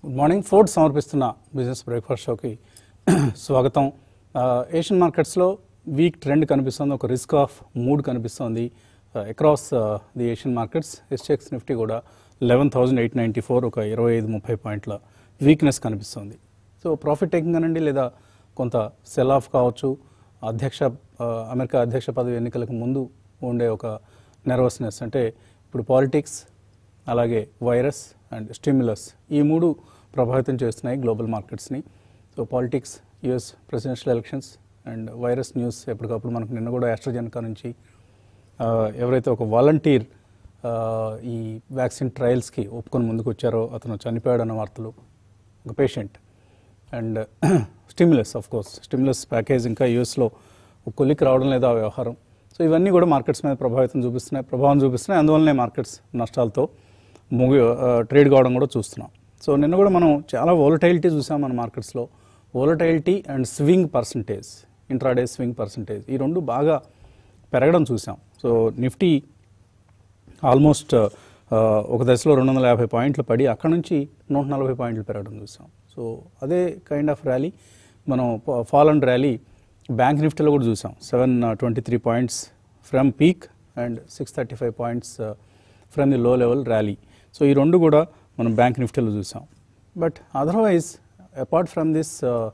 Good morning Ford సమర్పిస్తున్న business breakfast షోకి స్వాగతం ఆ, ఏషియన్ మార్కెట్స్లో వీక్ ట్రెండ్ కనిపిస్తుంది ఒక రిస్క్ ఆఫ్ మూడ్ కనిపిస్తుంది across the Asian markets SGX Nifty కూడా eleven thousand eight ninety four ఒక ఇరవై ఐదు ముప్పై పాయింట్ల వీక్నెస్ కనిపిస్తుంది సో ప్రాఫిట్ టేకింగ్ అనండి లేదా కొంత సెల్ ఆఫ్ కావచ్చు అధ్యక్ష ఆ, అమెరికా అధ్యక్ష పదవి ఎన్నికలకు ముందు ఉండే ఒక నెర్వస్నెస్ అంటే ఇప్పుడు పాలిటిక్స్ అలాగే వైరస్ అండ్ స్టిమ్యులస్ ఈ మూడు ప్రభావితం చేస్తున్నాయి గ్లోబల్ మార్కెట్స్ని so politics US presidential elections and virus news ఎప్పటికప్పుడు మనకు నిన్న కూడా ఆస్ట్రజెనకా నుంచి ఆ, ఎవరైతే ఒక వాలంటీర్ ఈ వ్యాక్సిన్ ట్రయల్స్కి ఒప్పుకొని ముందుకు వచ్చారో అతను చనిపోయాడు అన్న వార్తలు ఒక patient and stimulus of course stimulus package ఇంకా యూఎస్లో కొలికి రావడం లేదా ఆ వ్యవహారం సో ఇవన్నీ కూడా మార్కెట్స్ మీద ప్రభావితం చూపిస్తున్నాయి ప్రభావం చూపిస్తున్నాయి అందువల్లనే మార్కెట్స్ నష్టాలతో ముగి ట్రేడ్ కావడం కూడా చూస్తున్నాం సో నిన్న కూడా మనం చాలా వోలటైలిటీ చూసాం మన మార్కెట్స్లో volatility and swing percentage intraday swing percentage ఈ రెండు బాగా పెరగడం చూసాం సో నిఫ్టీ ఆల్మోస్ట్ ఆ, ఒక దశలో రెండు వందల యాభై పాయింట్లు పడి అక్కడ నుంచి నూట నలభై పాయింట్లు పెరగడం చూసాం సో అదే కైండ్ ఆఫ్ ర్యాలీ మనం ఫాల్ అండ్ ర్యాలీ బ్యాంక్ నిఫ్టీలో కూడా చూసాం seven twenty three points from peak and six thirty five points from the low level rally so ఈ రెండు కూడా మనం బ్యాంక్ నిఫ్టీలో చూసాం but otherwise apart from this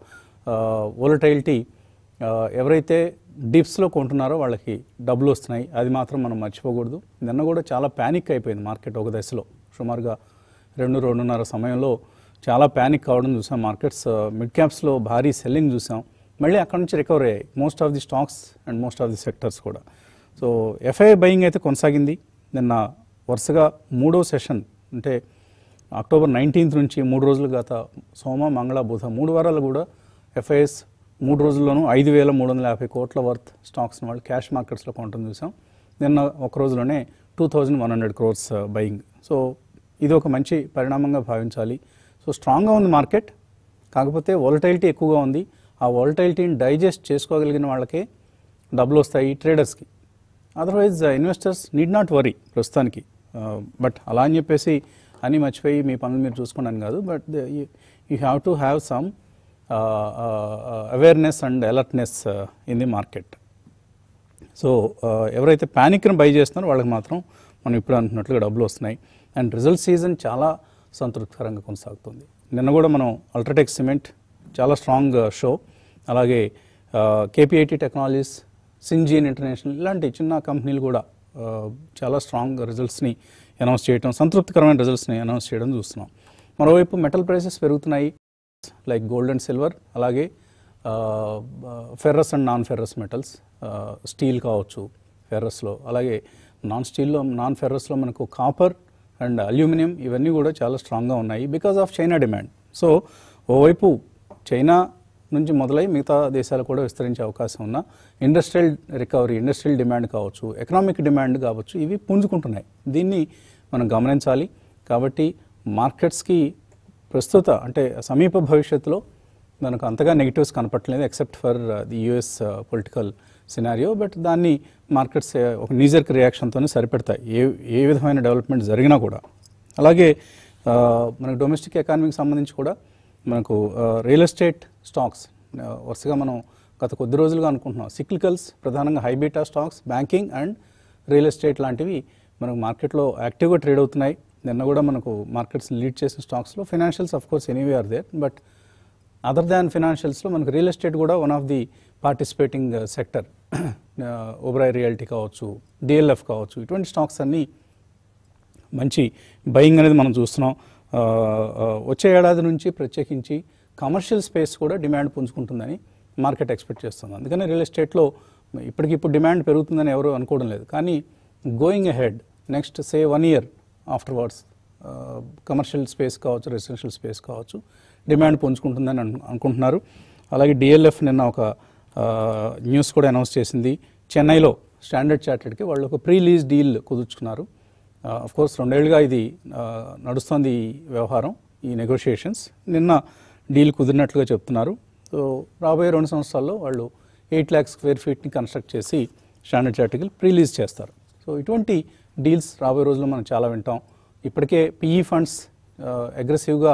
volatility ఎవరైతే డిప్స్లో కొంటున్నారో వాళ్ళకి డబ్బులు వస్తున్నాయి అది మాత్రం మనం మర్చిపోకూడదు నిన్న కూడా చాలా ప్యానిక్ అయిపోయింది మార్కెట్ ఒక దశలో సుమారుగా రెండు రెండున్నర సమయంలో చాలా ప్యానిక్ కావడం చూసాం మార్కెట్స్ మిడ్ క్యాప్స్లో భారీ సెల్లింగ్ చూసాం మళ్ళీ అక్కడ నుంచి రికవర్ అయ్యాయి most of the stocks and most of the sectors కూడా సో ఎఫ్ఐ బయింగ్ అయితే కొనసాగింది నిన్న వరుసగా మూడో సెషన్ అంటే అక్టోబర్ నైన్టీన్త్ నుంచి మూడు రోజులు గత సోమ మంగళ బుధ మూడు వారాలు కూడా ఎఫ్ఐఎస్ మూడు రోజుల్లోనూ ఐదు వేల మూడు వందల యాభై కోట్ల వర్త్ స్టాక్స్ని వాళ్ళు క్యాష్ మార్కెట్స్లో కొనడం చూసాం నిన్న ఒక రోజులోనే two thousand one hundred crores buying so ఇది ఒక మంచి పరిణామంగా భావించాలి సో స్ట్రాంగ్గా ఉంది మార్కెట్ కాకపోతే వోలటైలిటీ ఎక్కువగా ఉంది ఆ వోలటైలిటీని డైజెస్ట్ చేసుకోగలిగిన వాళ్ళకే డబ్బులు వస్తాయి ట్రేడర్స్కి otherwise investors need not worry ప్రస్తుతానికి బట్ అలా అని చెప్పేసి అని మర్చిపోయి మీ పనులు మీరు చూసుకున్నాను కాదు but you have to have some awareness and alertness in the market so ఎవరైతే ప్యానిక్ని బై చేస్తున్నారో వాళ్ళకి మాత్రం మనం ఇప్పుడు అంటున్నట్లుగా డబ్బులు వస్తున్నాయి అండ్ రిజల్ట్ సీజన్ చాలా సంతృప్తికరంగా కొనసాగుతుంది నిన్న కూడా మనం అల్ట్రాటెక్ సిమెంట్ చాలా స్ట్రాంగ్ షో అలాగే కేపీఐటీ టెక్నాలజీస్ సింజీన్ ఇంటర్నేషనల్ ఇలాంటి చిన్న కంపెనీలు కూడా ఆ, చాలా స్ట్రాంగ్ రిజల్ట్స్ని అనౌన్స్ చేయడం సంతృప్తికరమైన రిజల్ట్స్ని అనౌన్స్ చేయడం చూస్తున్నాం మరోవైపు మెటల్ ప్రైసెస్ పెరుగుతున్నాయి లైక్ గోల్డ్ అండ్ సిల్వర్ అలాగే ferrous and non ferrous metals steel కావచ్చు ఫెర్రస్లో అలాగే నాన్ స్టీల్లో నాన్ ఫెర్రస్లో మనకు కాపర్ అండ్ అల్యూమినియం ఇవన్నీ కూడా చాలా స్ట్రాంగ్గా ఉన్నాయి because of China demand so ఓవైపు చైనా నుంచి మొదలై మిగతా దేశాలు కూడా విస్తరించే అవకాశం ఉన్న ఇండస్ట్రియల్ రికవరీ ఇండస్ట్రియల్ డిమాండ్ కావచ్చు ఎకనామిక్ డిమాండ్ కావచ్చు ఇవి పుంజుకుంటున్నాయి దీన్ని మనం గమనించాలి కాబట్టి మార్కెట్స్కి ప్రస్తుత అంటే సమీప భవిష్యత్తులో మనకు అంతగా నెగిటివ్స్ కనపట్లేదు except for the US political scenario but దాన్ని మార్కెట్స్ ఒక నీజర్క్ రియాక్షన్తోనే సరిపెడతాయి ఏ ఏ విధమైన డెవలప్మెంట్ జరిగినా కూడా అలాగే ఆ, మనకు డొమెస్టిక్ ఎకానమీకి సంబంధించి కూడా మనకు రియల్ ఎస్టేట్ స్టాక్స్ ఆ, వరుసగా మనం గత కొద్ది రోజులుగా అనుకుంటున్నాం సిక్లికల్స్ ప్రధానంగా high beta stocks banking and real estate లాంటివి మనకు మార్కెట్లో యాక్టివ్గా ట్రేడ్ అవుతున్నాయి నిన్న కూడా మనకు మార్కెట్స్ లీడ్ చేసిన స్టాక్స్లో financials of course anyway are there but other than ఫినాన్షియల్స్లో మనకు రియల్ ఎస్టేట్ కూడా one of the participating sector Oberoi realty కావచ్చు డిఎల్ఎఫ్ కావచ్చు ఇటువంటి స్టాక్స్ అన్నీ మంచి బయింగ్ అనేది మనం చూస్తున్నాం ఆ, ఆ, వచ్చే ఏడాది నుంచి ప్రత్యేకించి కమర్షియల్ స్పేస్ కూడా డిమాండ్ పుంజుకుంటుందని మార్కెట్ ఎక్స్పెక్ట్ చేస్తుంది అందుకని రియల్ ఎస్టేట్లో ఇప్పటికిప్పుడు డిమాండ్ పెరుగుతుందని ఎవరు అనుకోవడం లేదు కానీ going ahead next say one year afterwards commercial space కావచ్చు రెసిడెన్షియల్ స్పేస్ కావచ్చు డిమాండ్ పుంజుకుంటుందని అను అనుకుంటున్నారు అలాగే డిఎల్ఎఫ్ నిన్న ఒక న్యూస్ కూడా అనౌన్స్ చేసింది చెన్నైలో స్టాండర్డ్ చార్టెడ్కి వాళ్ళు ఒక ప్రీ లీజ్ డీల్ కుదుర్చుకున్నారు అఫ్ కోర్స్ రెండేళ్లుగా ఇది ఆ, నడుస్తోంది ఈ వ్యవహారం ఈ నెగోషియేషన్స్ నిన్న డీల్ కుదిరినట్లుగా చెప్తున్నారు సో రాబోయే రెండు సంవత్సరాల్లో వాళ్ళు ఎయిట్ ల్యాక్స్ స్క్వేర్ ఫీట్ని కన్స్ట్రక్ట్ చేసి స్టాండర్డ్ చార్టికల్ ప్రీలీజ్ చేస్తారు సో ఇటువంటి డీల్స్ రాబోయే రోజుల్లో మనం చాలా వింటాం ఇప్పటికే పిఈ ఫండ్స్ అగ్రెసివ్గా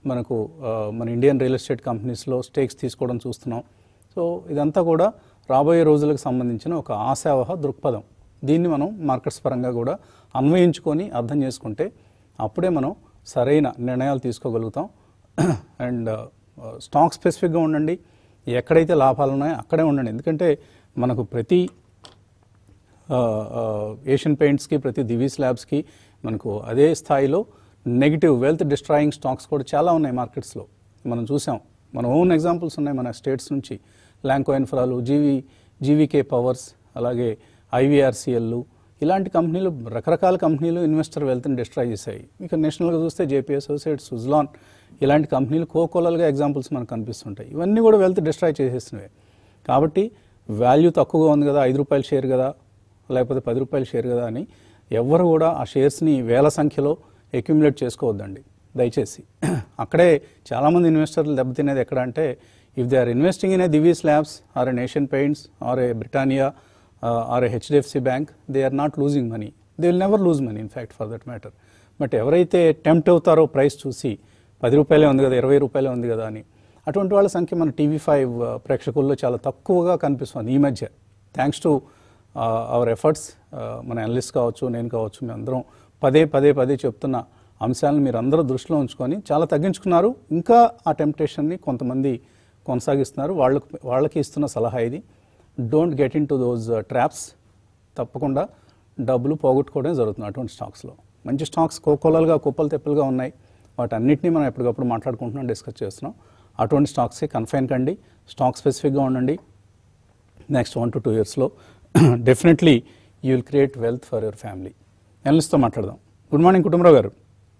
మనకు ఆ, మన ఇండియన్ రియల్ ఎస్టేట్ కంపెనీస్లో స్టేక్స్ తీసుకోవడం చూస్తున్నాం సో ఇదంతా కూడా రాబోయే రోజులకు సంబంధించిన ఒక ఆశావహ దృక్పథం దీన్ని మనం మార్కెట్స్ పరంగా కూడా అన్వయించుకొని అర్థం చేసుకుంటే అప్పుడే మనం సరైన నిర్ణయాలు తీసుకోగలుగుతాం అండ్ స్టాక్ స్పెసిఫిక్గా ఉండండి ఎక్కడైతే లాభాలు ఉన్నాయో అక్కడే ఉండండి ఎందుకంటే మనకు ప్రతి ఆ, ఆ, ఏషియన్ పెయింట్స్కి ప్రతి దివీస్ ల్యాబ్స్కి మనకు అదే స్థాయిలో నెగిటివ్ వెల్త్ డిస్ట్రాయింగ్ స్టాక్స్ కూడా చాలా ఉన్నాయి మార్కెట్స్లో మనం చూసాం మన ఓన్ ఎగ్జాంపుల్స్ ఉన్నాయి మన స్టేట్స్ నుంచి ల్యాంకో ఇన్ఫ్రాలు జీవీ జీవీకే పవర్స్ అలాగే ఐవీఆర్సీఎల్ ఇలాంటి కంపెనీలు రకరకాల కంపెనీలు ఇన్వెస్టర్ వెల్త్ని డిస్ట్రాయ్ చేశాయి ఇక నేషనల్గా చూస్తే జేపీ అసోసియేట్స్ సుజ్లాన్ ఇలాంటి కంపెనీలు కోకోలల్గా ఎగ్జాంపుల్స్ మనకు కనిపిస్తుంటాయి ఇవన్నీ కూడా వెల్త్ డిస్ట్రాయ్ చేసేసినవే కాబట్టి వాల్యూ తక్కువగా ఉంది కదా ఐదు రూపాయల షేర్ కదా లేకపోతే పది రూపాయల షేర్ కదా అని ఎవ్వరు కూడా ఆ షేర్స్ని వేల సంఖ్యలో అక్యుములేట్ చేసుకోవద్దండి దయచేసి అక్కడే చాలామంది ఇన్వెస్టర్లు దెబ్బతినేది ఎక్కడ అంటే if they are investing in a Divi's Labs or an Asian Paints or a Britannia or a HDFC Bank they are not losing money they will never lose money in fact for that matter but ఎవరైతే tempt అవుతారో price చూసి పది రూపాయలే ఉంది కదా ఇరవై రూపాయలే ఉంది కదా అని అటువంటి వాళ్ళ సంఖ్య మన టీవీ ఫైవ్ ప్రేక్షకుల్లో చాలా తక్కువగా కనిపిస్తుంది ఈ మధ్య థ్యాంక్స్ టు అవర్ ఎఫర్ట్స్ మన అనలిస్ట్ కావచ్చు నేను కావచ్చు మేమందరం పదే పదే పదే చెప్తున్న అంశాలను మీరు అందరూ దృష్టిలో ఉంచుకొని చాలా తగ్గించుకున్నారు ఇంకా ఆ టెంప్టేషన్ని కొంతమంది కొనసాగిస్తున్నారు వాళ్ళకు వాళ్ళకి ఇస్తున్న సలహా ఇది don't get into those traps తప్పకుండా డబ్బులు పోగొట్టుకోవడం జరుగుతుంది అటువంటి స్టాక్స్లో మంచి స్టాక్స్ కోకోలలుగా కుప్పలు తెప్పలుగా ఉన్నాయి వాటన్నిటిని మనం ఎప్పటికప్పుడు మాట్లాడుకుంటున్నాం డిస్కస్ చేస్తున్నాం అటువంటి స్టాక్స్కి కన్ఫైన్ కండి స్టాక్ స్పెసిఫిక్గా ఉండండి నెక్స్ట్ వన్ టు టూ ఇయర్స్లో definitely you will create wealth for your family ఎనలిస్ట్తో మాట్లాడదాం గుడ్ మార్నింగ్ కుటుంబరావు గారు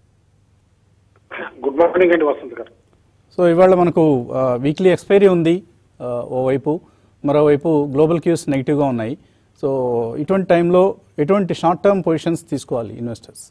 గుడ్ మార్నింగ్ అండి వసంత్ గారు సో ఇవాళ మనకు వీక్లీ ఎక్స్పైరీ ఉంది ఆ, ఓవైపు మరోవైపు గ్లోబల్ క్యూస్ నెగిటివ్గా ఉన్నాయి సో ఇటువంటి టైంలో ఎటువంటి షార్ట్ టర్మ్ పొజిషన్స్ తీసుకోవాలి ఇన్వెస్టర్స్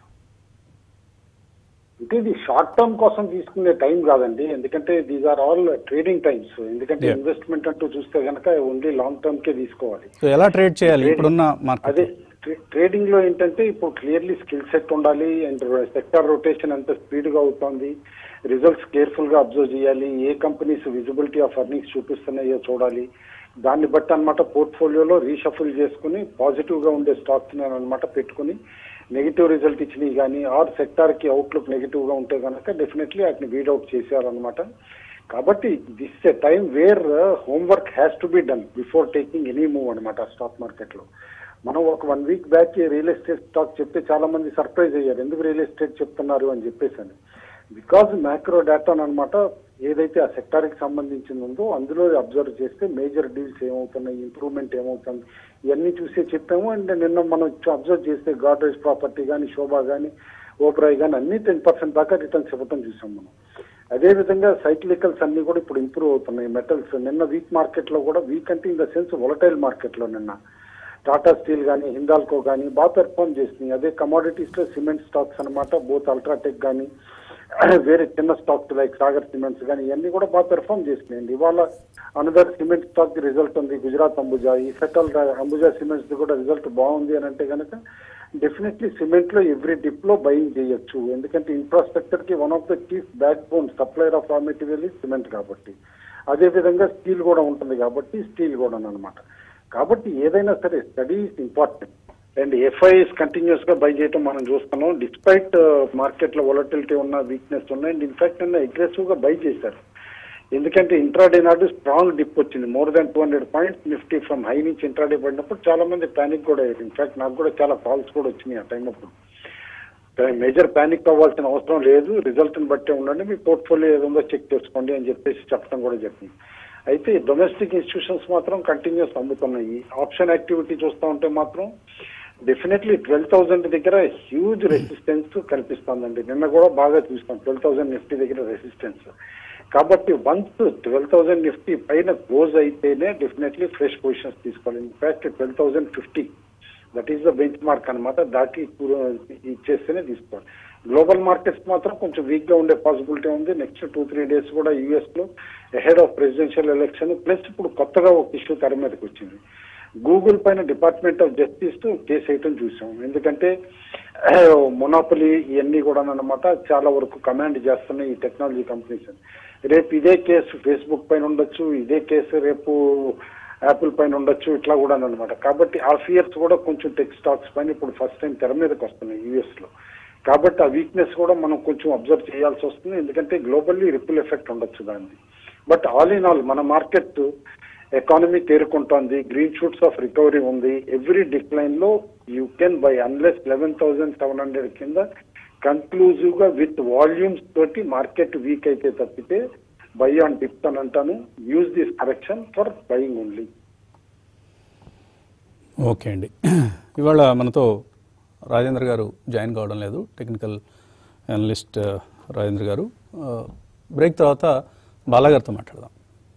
అంటే ఇది షార్ట్ టర్మ్ కోసం తీసుకునే టైం కాదండి ఎందుకంటే these are all trading times ఎందుకంటే Yeah. ఇన్వెస్ట్మెంట్ అంటూ చూస్తే కనుక ఓన్లీ లాంగ్ టర్మ్ కే తీసుకోవాలి సో ఎలా ట్రేడ్ చేయాలి Trading. ఇప్పుడున్న మార్కెట్ అదే ట్రేడింగ్ లో ఏంటంటే ఇప్పుడు క్లియర్లీ స్కిల్ సెట్ ఉండాలి అండ్ సెక్టర్ రొటేషన్ ఎంత స్పీడ్ గా అవుతుంది రిజల్ట్స్ కేర్ఫుల్ గా అబ్జర్వ్ చేయాలి ఏ కంపెనీస్ విజిబిలిటీ ఆఫ్ అర్నింగ్స్ చూపిస్తున్నాయో చూడాలి దాన్ని బట్టి అన్నమాట పోర్ట్ఫోలియోలో రీషఫుల్ చేసుకుని పాజిటివ్ గా ఉండే స్టాక్స్ అన్నమాట పెట్టుకుని నెగిటివ్ రిజల్ట్ ఇచ్చినవి కానీ ఆర్ సెక్టార్ కి అవుట్లుక్ నెగిటివ్ గా ఉంటే కనుక డెఫినెట్లీ వాటిని వీడౌట్ చేసేయాలన్నమాట కాబట్టి this a time where homework has to be done before taking any move అనమాట స్టాక్ మార్కెట్ లో మనం ఒక one week back real estate stock చెప్తే చాలా మంది సర్ప్రైజ్ అయ్యారు ఎందుకు రియల్ ఎస్టేట్ చెప్తున్నారు అని చెప్పేసి అని బికాజ్ మ్యాక్రో డేటా అనమాట ఏదైతే ఆ సెక్టార్ కి సంబంధించింది ఉందో అందులో అబ్జర్వ్ చేస్తే మేజర్ డీల్స్ ఏమవుతున్నాయి ఇంప్రూవ్మెంట్ ఏమవుతుంది ఇవన్నీ చూసే చెప్పాము అండ్ నిన్న మనం అబ్జర్వ్ చేస్తే గాడ్రేజ్ ప్రాపర్టీ కానీ శోభా కానీ ఓబ్రాయ్ కానీ అన్ని టెన్ పర్సెంట్ దాకా రిటర్న్స్ ఇవ్వటం చూసాం మనం అదే విధంగా సైక్లికల్స్ అన్ని కూడా ఇప్పుడు ఇంప్రూవ్ అవుతున్నాయి మెటల్స్ నిన్న వీక్ మార్కెట్ లో కూడా వీక్ అంటే in the sense volatile market లో నిన్న టాటా స్టీల్ కానీ హిందాల్కో కానీ బాగా పెర్ఫార్మ్ చేసినాయి అదే కమోడిటీస్ లో సిమెంట్ స్టాక్స్ అన్నమాట బోత్ అల్ట్రాటెక్ కానీ వేరే చిన్న స్టాక్స్ లైక్ సాగర్ సిమెంట్స్ కానీ ఇవన్నీ కూడా బాగా పెర్ఫార్మ్ చేసినాయండి ఇవాళ అనదర్ సిమెంట్ స్టాక్ రిజల్ట్ ఉంది గుజరాత్ అంబుజా ఈ సెటల్ అంబుజా సిమెంట్స్ కూడా రిజల్ట్ బాగుంది అని అంటే కనుక డెఫినెట్లీ సిమెంట్ లో ఎవ్రీ డిప్ లో బయింగ్ చేయొచ్చు ఎందుకంటే ఇన్ఫ్రాస్ట్రక్చర్ కి one of the chief backbone supplier of raw material cement కాబట్టి అదే విధంగా స్టీల్ కూడా ఉంటుంది కాబట్టి స్టీల్ కూడా అనమాట కాబట్టి ఏదైనా సరే study is important and FIs continues గా బై చేయటం మనం చూస్తున్నాం డిస్పైట్ మార్కెట్ లో వొలటిలిటీ ఉన్న వీక్నెస్ ఉన్నాయి అండ్ ఇన్ఫాక్ట్ నిన్న అగ్రెసివ్ గా బై చేశారు ఎందుకంటే ఇంట్రాడే నాడు స్ట్రాంగ్ డిప్ వచ్చింది more than two hundred points Nifty from high నుంచి ఇంట్రాడే పడినప్పుడు చాలా మంది పానిక్ కూడా అయ్యారు ఇన్ఫాక్ట్ నాకు కూడా చాలా కాల్స్ కూడా వచ్చినాయి ఆ టైం అప్పుడు మేజర్ పానిక్ అవ్వాల్సిన అవసరం లేదు రిజల్ట్ ని బట్టే ఉండండి మీ పోర్ట్ఫోలియో ఏదో ఉందో చెక్ చేసుకోండి అని చెప్పేసి చెప్పడం కూడా జరిగింది అయితే డొమెస్టిక్ ఇన్స్టిట్యూషన్స్ మాత్రం కంటిన్యూస్ అమ్ముతున్నాయి ఆప్షన్ యాక్టివిటీ చూస్తూ ఉంటే మాత్రం డెఫినెట్లీ ట్వెల్వ్ థౌసండ్ దగ్గర హ్యూజ్ రెసిస్టెన్స్ కల్పిస్తుందండి నిన్న కూడా బాగా చూస్తాం ట్వెల్వ్ థౌసండ్ నిఫ్టీ దగ్గర రెసిస్టెన్స్ కాబట్టి వన్స్ ట్వెల్వ్ థౌసండ్ నిఫ్టీ పైన క్లోజ్ అయితేనే డెఫినెట్లీ ఫ్రెష్ పొజిషన్స్ తీసుకోవాలి in fact twelve thousand fifty that is the benchmark అనమాట దాటి ఇచ్చేస్తేనే తీసుకోవాలి గ్లోబల్ మార్కెట్స్ మాత్రం కొంచెం వీక్ గా ఉండే పాసిబిలిటీ ఉంది నెక్స్ట్ టూ త్రీ డేస్ కూడా యుఎస్ లో head of presidential election plus ఇప్పుడు కొత్తగా ఒక ఇష్యూ తెర మీదకి వచ్చింది గూగుల్ పైన డిపార్ట్మెంట్ ఆఫ్ జస్టిస్ కేసు వేయటం చూసాం ఎందుకంటే మొనోపలి ఇవన్నీ కూడా అన్నమాట చాలా వరకు కమాండ్ చేస్తున్నాయి ఈ టెక్నాలజీ కంపెనీస్ రేపు ఇదే కేసు ఫేస్బుక్ పైన ఉండొచ్చు ఇదే కేసు రేపు యాపిల్ పైన ఉండొచ్చు ఇట్లా కూడా అనమాట కాబట్టి ఆ ఫియర్స్ కూడా కొంచెం టెక్ స్టాక్స్ పైన ఇప్పుడు ఫస్ట్ టైం తెర మీదకి వస్తున్నాయి యూఎస్ లో కాబట్టి ఆ వీక్నెస్ కూడా మనం కొంచెం అబ్జర్వ్ చేయాల్సి వస్తుంది ఎందుకంటే గ్లోబల్లీ రిపుల్ ఎఫెక్ట్ ఉండొచ్చు దాన్ని బట్ ఆల్ ఇన్ ఆల్ మన మార్కెట్ ఎకానమీ తేరుకుంటోంది గ్రీన్ షూట్స్ ఆఫ్ రికవరీ ఉంది ఎవ్రీ డిక్లైన్ లో you can buy unless eleven thousand seven hundred కింద కన్క్లూజివ్ గా విత్ వాల్యూమ్స్ తోటి మార్కెట్ వీక్ అయితే తప్పితే బై ఆన్ డిప్ అని అంటాను use this correction for buying only okay అండి ఇవాళ మనతో రాజేంద్ర గారు జాయిన్ కావడం లేదు టెక్నికల్ అనలిస్ట్ రాజేంద్ర గారు బ్రేక్ తర్వాత బాలాగారితో మాట్లాడదాం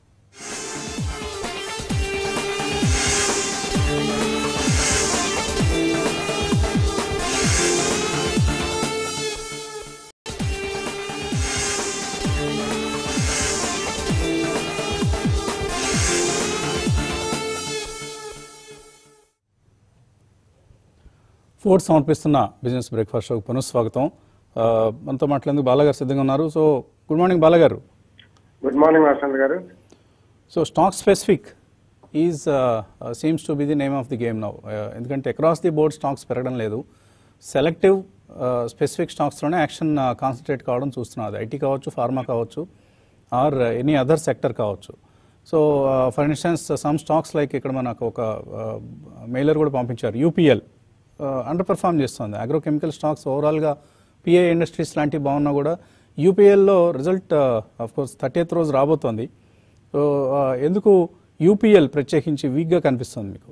ఫోర్డ్ సమర్పిస్తున్న బిజినెస్ బ్రేక్ఫాస్ట్ షోకి పునఃస్వాగతం ఆ, మనతో మాట్లాడేందుకు బాలాగారు సిద్ధంగా ఉన్నారు సో గుడ్ మార్నింగ్ బాలాగారు good morning Vasant garu so stock specific is seems to be the name of the game now ఎందుకంటే అక్రాస్ ది బోర్డ్ స్టాక్స్ పెరగడం లేదు సెలెక్టివ్ స్పెసిఫిక్ స్టాక్స్లోనే యాక్షన్ కాన్సన్ట్రేట్ కావడం చూస్తున్నది ఐటీ కావచ్చు ఫార్మా కావచ్చు ఆర్ ఎనీ అదర్ సెక్టర్ కావచ్చు so for instance some stocks like ఇక్కడ మనకు ఒక మెయిలర్ కూడా పంపించారు యూపీఎల్ అండర్ పర్ఫామ్ చేస్తుంది అగ్రోకెమికల్ స్టాక్స్ ఓవరాల్గా పిఐ ఇండస్ట్రీస్ లాంటివి బాగున్నా కూడా యూపీఎల్లో రిజల్ట్ ఆఫ్ కోర్స్ థర్టీ రోజు రాబోతోంది సో ఆ, ఎందుకు యూపీఎల్ ప్రత్యేకించి వీక్గా కనిపిస్తుంది మీకు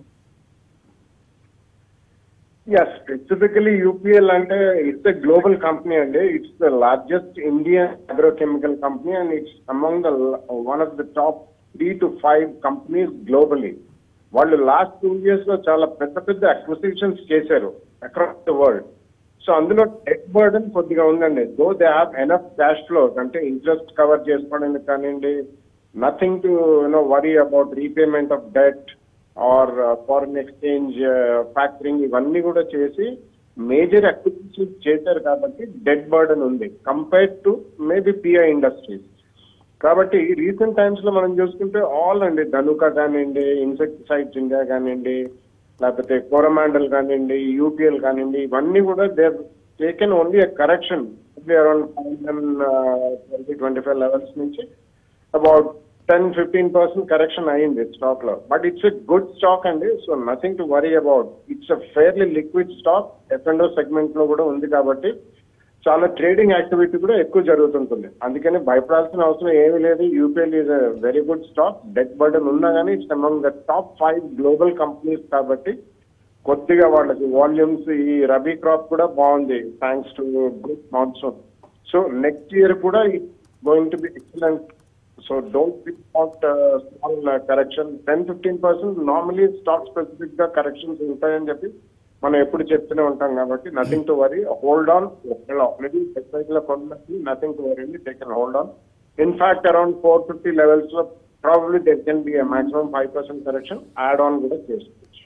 ఎస్ స్పెసిఫికలీ యూపీఎల్ అంటే ఇట్స్ ఎ గ్లోబల్ కంపెనీ అండి it's the largest Indian agrochemical company and it's among the one of the top three to five companies globally వాళ్ళు లాస్ట్ టూ ఇయర్స్ లో చాలా పెద్ద పెద్ద అక్విజిషన్స్ చేశారు అక్రాస్ ద వరల్డ్ సో అందులో debt burden కొద్దిగా ఉందండి though they have enough cash flows అంటే ఇంట్రెస్ట్ కవర్ చేసుకోవడానికి కానివ్వండి nothing to you know worry about repayment of debt are foreign exchange factoring ఇవన్నీ కూడా చేసి మేజర్ అక్విజిషన్స్ చేశారు కాబట్టి డెడ్ బర్డన్ ఉంది compared to maybe PI Industries కాబట్టి రీసెంట్ టైమ్స్ లో మనం చూసుకుంటే ఆల్ అండి ధనుక కానివ్వండి ఇన్సెక్టిసైడ్స్ ఇండియా కానివ్వండి లేకపోతే కోరమాండల్ కానివ్వండి యూపీఎల్ కానివ్వండి ఇవన్నీ కూడా they taken only correction around twenty twenty five levels నుంచి about ten fifteen percent correction అయింది స్టాక్ లో but it's a good stock అండి so nothing to worry about it's a fairly liquid stock F and segment లో కూడా ఉంది కాబట్టి చాలా trading activity కూడా ఎక్కువ జరుగుతుంటుంది అందుకని భయపడాల్సిన అవసరం ఏమీ లేదు UPL is a very good stock debt burden ఉన్నా కానీ it's among the top five global companies కాబట్టి కొద్దిగా వాళ్ళకి వాల్యూమ్స్ ఈ రబీ క్రాప్ కూడా బాగుంది thanks to good monsoon so next year కూడా going to be excellent so don't be out small correction ten fifteen percent normally stock specific గా corrections ఉంటాయని చెప్పి మనం ఎప్పుడు చెప్తూనే ఉంటాం కాబట్టి nothing to worry hold on ఒకవేళ ఆల్రెడీ వెబ్సైట్ లో కొన్నట్టు nothing to worry they can hold on in fact around four fifty levels లో probably there can be maximum five percent correction add on కూడా చేసుకోవచ్చు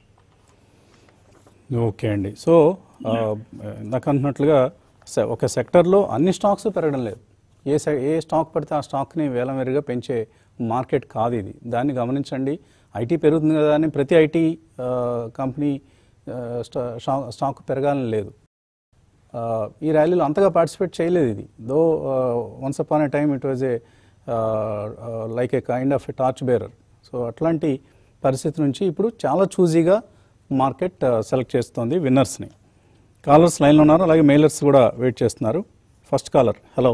ఓకే అండి సో ఆ, ఇందాక అంటున్నట్లుగా సె- ఒక సెక్టర్లో అన్ని స్టాక్స్ పెరగడం లేదు ఏ సె ఏ స్టాక్ పడితే ఆ స్టాక్ని వేలమెరుగా పెంచే మార్కెట్ కాదు ఇది దాన్ని గమనించండి ఐటీ పెరుగుతుంది కదా అని ప్రతి ఐటీ కంపెనీ ఆ, స్టా- స్టా- స్టాక్ పెరగాలని లేదు ఆ, ఈ ర్యాలీలో అంతగా పార్టిసిపేట్ చేయలేదు ఇది though once upon a time it was a like a kind of a torch bearer so అట్లాంటి పరిస్థితి నుంచి ఇప్పుడు చాలా చూజీగా మార్కెట్ సెలెక్ట్ చేస్తోంది విన్నర్స్ని కాలర్స్ లైన్లో ఉన్నారు అలాగే మెయిలర్స్ కూడా వెయిట్ చేస్తున్నారు first caller hello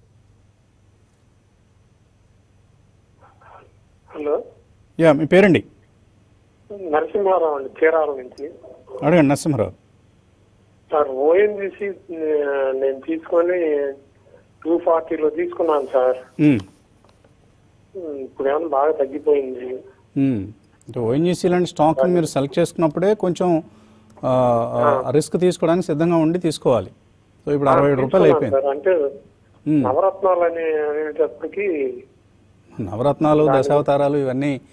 hello yeah మీ పేరండి నరసింహారావు అండి చీరాల నుంచి అడగండి నరసింహరావు సార్ ఓఎన్జిసి నేను తీసుకొని టూ ఫార్టీలో తీసుకున్నాను సార్ మ్మ్. ఉమ్, ఇప్పుడు ఏమైనా బాగా తగ్గిపోయింది మ్మ్. అంటే ఓఎన్జీసీ లాంటి స్టాక్ మీరు సెలెక్ట్ చేసుకున్నప్పుడే కొంచెం రిస్క్ తీసుకోవడానికి సిద్ధంగా ఉండి తీసుకోవాలి సో ఇప్పుడు అరవై ఏడు రూపాయలు తీసుకున్నాను అయిపోయింది సార్ అంటే మ్మ్. నవరత్నాలు అనే అనేటప్పటికి నవరత్నాలు దశావతారాలు ఇవన్నీ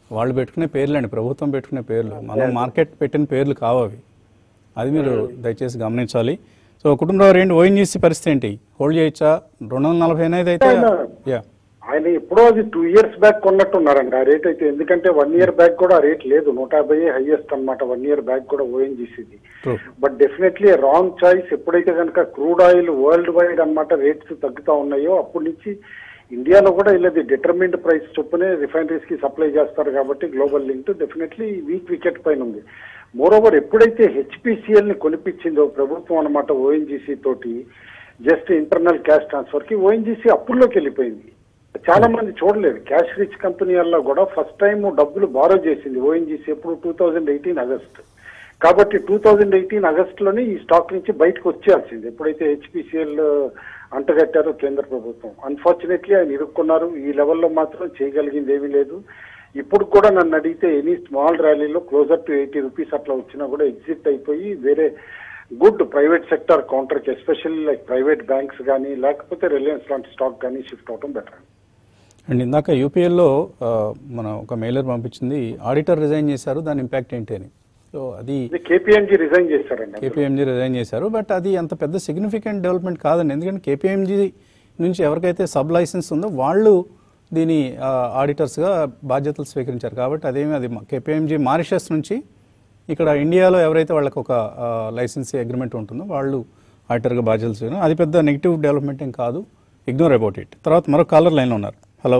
వాళ్ళు పెట్టుకునే పేర్లండి ప్రభుత్వం పెట్టుకునే పేర్లు మనం మార్కెట్ పెట్టిన పేర్లు కావు అవి అది మీరు దయచేసి గమనించాలి సో కుటుంబరావు ఏంటి ఓఎన్జీసీ పరిస్థితి ఏంటి హోల్డ్ చేయొచ్చా రెండు వందల నలభై అనేది అయితే యా ఆయన ఎప్పుడో అది టూ ఇయర్స్ బ్యాక్ కొన్నట్టున్నారండి ఆ రేట్ అయితే ఎందుకంటే వన్ ఇయర్ బ్యాక్ కూడా ఆ రేట్ లేదు నూట యాభై హైయెస్ట్ అన్నమాట వన్ ఇయర్ బ్యాక్ కూడా ఓఎన్జీసీది true but definitely wrong choice ఎప్పుడైతే కనుక క్రూడ్ ఆయిల్ వరల్డ్ వైడ్ అన్నమాట రేట్స్ తగ్గుతా ఉన్నాయో అప్పటి నుంచి ఇండియాలో కూడా ఇలాది డిటర్మిన్డ్ ప్రైస్ చొప్పునే రిఫైనరీస్ కి సప్లై చేస్తారు కాబట్టి global link definitely weak wicket పైన ఉంది మోర్ ఓవర్ ఎప్పుడైతే హెచ్పిసిఎల్ ని కొనిపించిందో ప్రభుత్వం అన్నమాట ఓఎన్జీసీ తోటి జస్ట్ ఇంటర్నల్ క్యాష్ ట్రాన్స్ఫర్ కి ఓఎన్జీసీ అప్పుల్లోకి వెళ్ళిపోయింది చాలా మంది చూడలేదు క్యాష్ రిచ్ కంపెనీ వల్ల కూడా ఫస్ట్ టైం డబ్బులు బారో చేసింది ఓఎన్జీసీ ఎప్పుడు టూ థౌజండ్ ఎయిటీన్ ఆగస్ట్ కాబట్టి టూ థౌజండ్ ఎయిటీన్ ఆగస్ట్ లోనే ఈ స్టాక్ నుంచి బయటకు వచ్చేయాల్సింది ఎప్పుడైతే హెచ్పిసిఎల్ అంటగట్టారో కేంద్ర ప్రభుత్వం అన్ఫార్చునేట్లీ ఆయన ఇరుక్కున్నారు ఈ లెవెల్లో మాత్రం చేయగలిగింది ఏమీ లేదు ఇప్పుడు కూడా నన్ను అడిగితే ఎనీ స్మాల్ ర్యాలీలో క్లోజర్ టు ఎయిటీ రూపీస్ అట్లా వచ్చినా కూడా ఎగ్జిట్ అయిపోయి వేరే గుడ్ ప్రైవేట్ సెక్టర్ కౌంటర్కి ఎస్పెషల్లీ లైక్ ప్రైవేట్ బ్యాంక్స్ కానీ లేకపోతే రిలయన్స్ లాంటి స్టాక్ కానీ షిఫ్ట్ అవడం బెటర్ అండ్ ఇందాక యూపీఎల్లో మన ఒక మెయిలర్ పంపించింది ఆడిటర్ రిజైన్ చేశారు దాని ఇంపాక్ట్ ఏంటి అని సో అది ఇది కేపీఎంజీ రిజైన్ చేశారండి కేపీఎంజీ రిజైన్ చేశారు బట్ అది అంత పెద్ద సిగ్నిఫికెంట్ డెవలప్మెంట్ కాదండి ఎందుకంటే కేపీఎంజీ నుంచి ఎవరికైతే సబ్ లైసెన్స్ ఉందో వాళ్ళు దీని ఆ, ఆడిటర్స్గా బాధ్యతలు స్వీకరించారు కాబట్టి అదేమి అది కేపీఎంజీ మారిషస్ నుంచి ఇక్కడ ఇండియాలో ఎవరైతే వాళ్ళకి ఒక లైసెన్సీ అగ్రిమెంట్ ఉంటుందో వాళ్ళు ఆడిటర్గా బాధ్యతలు స్వీకరించారు అది పెద్ద నెగిటివ్ డెవలప్మెంట్ ఏం కాదు ఇగ్నోర్ అబౌట్ ఇట్ తర్వాత మరో కాలర్ లైన్లో ఉన్నారు హలో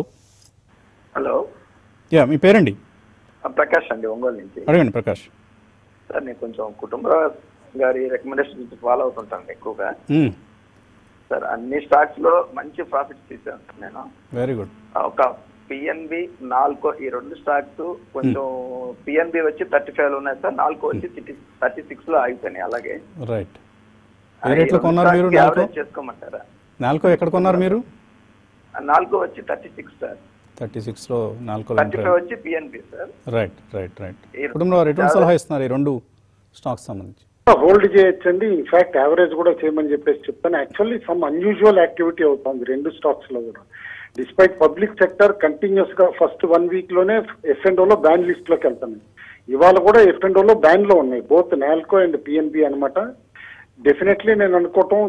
హలో యా మీ పేరండి ఆ, ప్రకాష్ అండి ఒంగోలు నుంచి అడగండి ప్రకాష్ సార్ నేను కొంచెం కుటుంబ గారి రికమెండేషన్ నుంచి ఫాలో అవుతుంటాను ఎక్కువగా సార్ అన్ని స్టాక్స్ లో మంచి ప్రాఫిట్స్ తీసాను సార్ నేను వెరీ గుడ్ ఆ, ఒక పిఎన్బి నాలుగో ఈ రెండు స్టాక్స్ కొంచెం పిఎన్బి వచ్చి థర్టీ ఫైవ్ లో ఉన్నాయి సార్ నాలుగో వచ్చి థర్టీ సిక్స్ లో ఆగిపోయినాయి అలాగే రైట్ ఏ రేట్లో కొన్నారు మీరు నాలుగో యావరేజ్ చేసుకోమంటారా నాలుగో ఎక్కడ కొన్నారు మీరు ఆ, నాలుగో వచ్చి థర్టీ సిక్స్ సార్ థర్టీ సిక్స్లో నాలుగో థర్టీ ఫైవ్ వచ్చి PNB sir right right right ఈ- కుటుంబంలో ఎటువంటి సలహా ఇస్తున్నారు ఈ రెండు స్టాక్స్ సంబంధించి హోల్డ్ చేయొచ్చండి ఇన్ఫాక్ట్ యావరేజ్ కూడా చేయమని చెప్పేసి చెప్తాను యాక్చువల్లీ సమ్ అన్యూజువల్ యాక్టివిటీ అవుతుంది రెండు స్టాక్స్ లో కూడా డిస్పైట్ పబ్లిక్ సెక్టర్ కంటిన్యూస్ గా ఫస్ట్ వన్ వీక్ లోనే ఎఫ్ అండ్ లో బ్యాన్ లిస్ట్ లోకి వెళ్తాను ఇవాళ కూడా ఎఫ్ అండ్ లో బ్యాన్ లో ఉన్నాయి బోత్ నాల్కో అండ్ పిఎన్బి అన్నమాట డెఫినెట్లీ నేను అనుకోవటం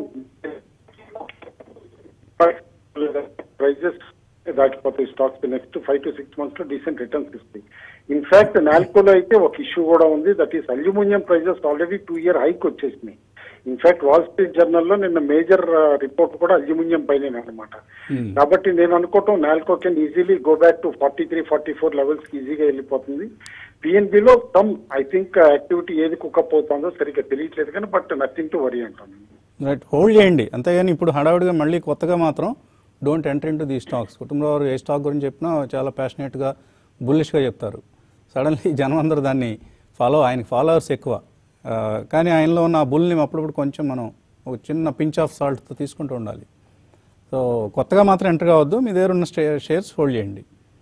ప్రైజెస్ దాటిపోతాయి stocks next five to six months లో డీసెంట్ రిటర్న్స్ ఇస్తాయి ఇన్ఫాక్ట్ నాల్కోలో అయితే ఒక ఇష్యూ కూడా ఉంది that is aluminium prices already two year high వచ్చేసినాయి ఇన్ఫాక్ట్ వాల్ స్ట్రీట్ జర్నల్ లో నిన్న మేజర్ రిపోర్ట్ కూడా అల్యూమినియం పైన అనమాట కాబట్టి నేను అనుకోవటం NALCO can easily go back to forty three forty four levels కి ఈజీగా వెళ్ళిపోతుంది PNB లో సమ్ ఐ థింక్ యాక్టివిటీ ఏది కుక్కప్ అవుతుందో సరిగ్గా తెలియట్లేదు కానీ బట్ నథింగ్ టు వరీ అంటాను రైట్ హోల్డ్ చేయండి అంతేగాని ఇప్పుడు హడావుడిగా మళ్ళీ కొత్తగా మాత్రం don't enter into the stocks కుటుంబంలో వారు ఏ స్టాక్ గురించి చెప్పినా చాలా ప్యాషనేట్గా బుల్లిష్గా చెప్తారు సడన్లీ జనం అందరూ దాన్ని ఫాలో ఆయనకి ఫాలోవర్స్ ఎక్కువ ఆ, కానీ ఆయనలో ఉన్న ఆ బుల్ని అప్పుడప్పుడు కొంచెం మనం ఒక చిన్న పించ్ ఆఫ్ సాల్ట్తో తీసుకుంటూ ఉండాలి సో కొత్తగా మాత్రం ఎంటర్ కావద్దు మీ దగ్గర ఉన్న షేర్స్ హోల్డ్ చేయండి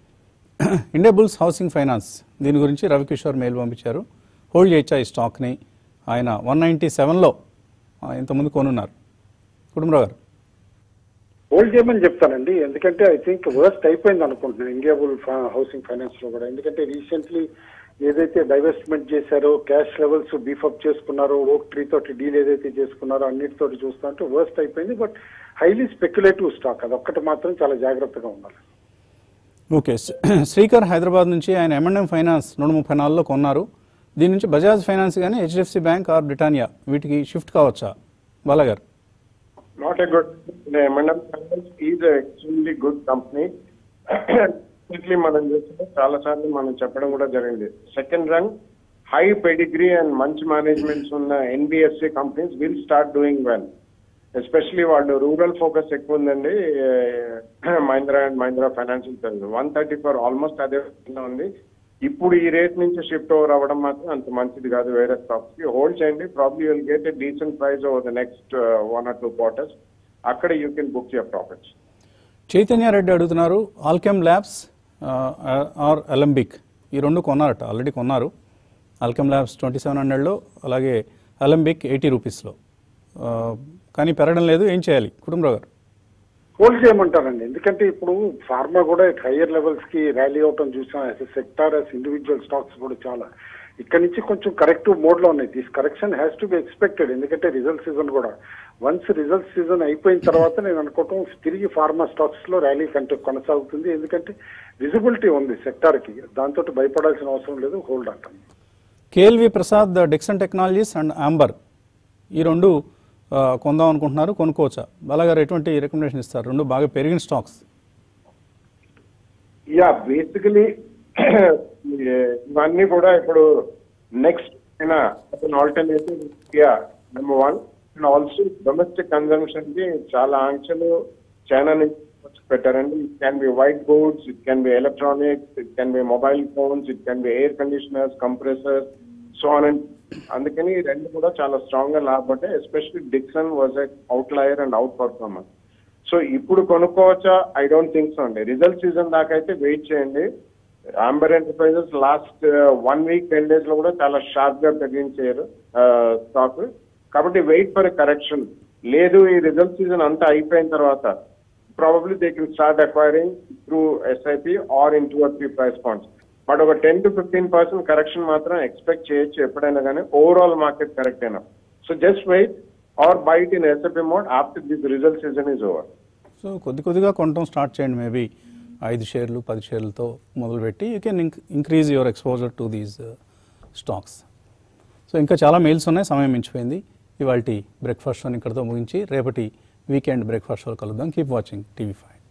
ఇండియా బుల్స్ హౌసింగ్ ఫైనాన్స్ దీని గురించి రవికిషోర్ మెయిల్ పంపించారు హోల్డ్ చేయొచ్చా ఈ స్టాక్ని ఆయన వన్ నైంటీ సెవెన్లో ఇంతకుముందు కొనున్నారు కుటుంబరావు గారు హోల్డ్ చేయమని చెప్తానండి ఎందుకంటే ఐ థింక్ వర్స్ట్ అయిపోయింది అనుకుంటున్నాను ఇండియాబుల్ హౌసింగ్ ఫైనాన్స్ లో కూడా ఎందుకంటే రీసెంట్లీ ఏదైతే డైవెస్ట్మెంట్ చేశారో క్యాష్ లెవెల్స్ బీఫప్ చేసుకున్నారో ఓక్ ట్రీ తోటి డీల్ ఏదైతే చేసుకున్నారో అన్నిటితోటి చూస్తా అంటే వర్స్ట్ అయిపోయింది బట్ హైలీ స్పెక్యులేటివ్ స్టాక్ అది ఒక్కటి మాత్రం చాలా జాగ్రత్తగా ఉండాలి ఓకే శ్రీకర్ హైదరాబాద్ నుంచి ఆయన ఎంఎండ్ఎం ఫైనాన్స్ నూట ముప్పై నాలుగులో కొన్నారు దీని నుంచి బజాజ్ ఫైనాన్స్ కానీ హెచ్డిఎఫ్సి బ్యాంక్ ఆర్ బ్రిటానియా వీటికి షిఫ్ట్ కావచ్చా బాలాగారు not a good M&M Finance is a extremely good company. Definitely మనం చూస్తే చాలా సార్లు మనం చెప్పడం కూడా జరిగింది second run high pedigree and మంచి మేనేజ్మెంట్స్ ఉన్న NBFC companies will start doing well especially వాళ్ళు రూరల్ ఫోకస్ ఎక్కువ ఉందండి Mahindra and Mahindra financial service one thirty four almost అదే ఉంది ఇప్పుడు ఈ రేట్ నుంచి షిఫ్ట్ ఓవర్ అవ్వడం మాత్రం అంత మంచిది కాదు వేరే స్టాక్స్ కి హోల్డ్ చేయండి probably will get a decent price over the next one or two quarters అక్కడ you can book your profits Chaitanya Reddy అడుగుతున్నారు ఆల్కెమ్ ల్యాబ్స్ ఆర్ అలంబిక్ ఈ రెండు కొన్నారట ఆల్రెడీ కొన్నారు ఆల్కెమ్ ల్యాబ్స్ ట్వంటీ సెవెన్ హండ్రెడ్లో అలాగే అలంబిక్ ఎయిటీ రూపీస్లో కానీ పెరగడం లేదు ఏం చేయాలి కుటుంబరావు గారు హోల్డ్ చేయమంటారండి ఎందుకంటే ఇప్పుడు ఫార్మా కూడా హయ్యర్ లెవెల్స్ కి ర్యాలీ అవటం చూసాం as sector as individual stocks కూడా చాలా ఇక్కడ నుంచి కొంచెం కరెక్టివ్ మోడ్ లో ఉన్నాయి this correction has to be expected ఎందుకంటే రిజల్ట్ సీజన్ కూడా వన్స్ రిజల్ట్ సీజన్ అయిపోయిన తర్వాత నేను అనుకోవటం తిరిగి ఫార్మా స్టాక్స్ లో ర్యాలీ కంటే కొనసాగుతుంది ఎందుకంటే విజిబిలిటీ ఉంది సెక్టార్ కి దాంతో భయపడాల్సిన అవసరం లేదు హోల్డ్ అంటాను KLV Prasad Dixon technologies and Amber ఈ రెండు ఆ, కొందాం అనుకుంటున్నారు కొనుక్కోవచ్చా బాలాగారు ఎటువంటి రికమెండేషన్ ఇస్తారు రెండు బాగా పెరిగిన స్టాక్స్ యా బేసికలీ ఇవన్నీ కూడా ఇప్పుడు నెక్స్ట్ ఆల్టర్నేటివ్ యా number one and also domestic consumption కి చాలా ఆంక్షలు చైనా నుంచి వచ్చి పెట్టారండి it can be white boards it can be electronics it can be mobile phones it can be air conditioners compressors so and అందుకని ఈ రెండు కూడా చాలా స్ట్రాంగ్ గా లాభపడ్డాయి especially Dixon was a outlier and out performer so ఇప్పుడు కొనుక్కోవచ్చా I don't think so అండి రిజల్ట్ సీజన్ దాకా అయితే వెయిట్ చేయండి Amber enterprises last one week ten days లో కూడా చాలా షార్ప్ గా తగ్గించారు స్టాక్ కాబట్టి వెయిట్ ఫర్ కరెక్షన్ లేదు ఈ రిజల్ట్ సీజన్ అంతా అయిపోయిన తర్వాత probably they can start acquiring through SIP or in two or three price points but ఒక ten to fifteen percent correction మాత్రం ఎక్స్పెక్ట్ చేయొచ్చు ఎప్పుడైనా కానీ ఓవరాల్ మార్కెట్ కరెక్ట్ అయినా so just wait or bite in SIP mode after this result season is over so కొద్ది కొద్దిగా కొనటం start చేయండి మేబీ ఐదు షేర్లు పది షేర్లతో మొదలుపెట్టి you can increase your exposure to these stocks so ఇంకా చాలా మెయిల్స్ ఉన్నాయి సమయం మించిపోయింది ఇవాళ బ్రేక్ఫాస్ట్ షోని ఇక్కడితో ముగించి రేపటి వీకెండ్ బ్రేక్ఫాస్ట్ షోలో కలుద్దాం కీప్ వాచింగ్ టీవీ ఫైవ్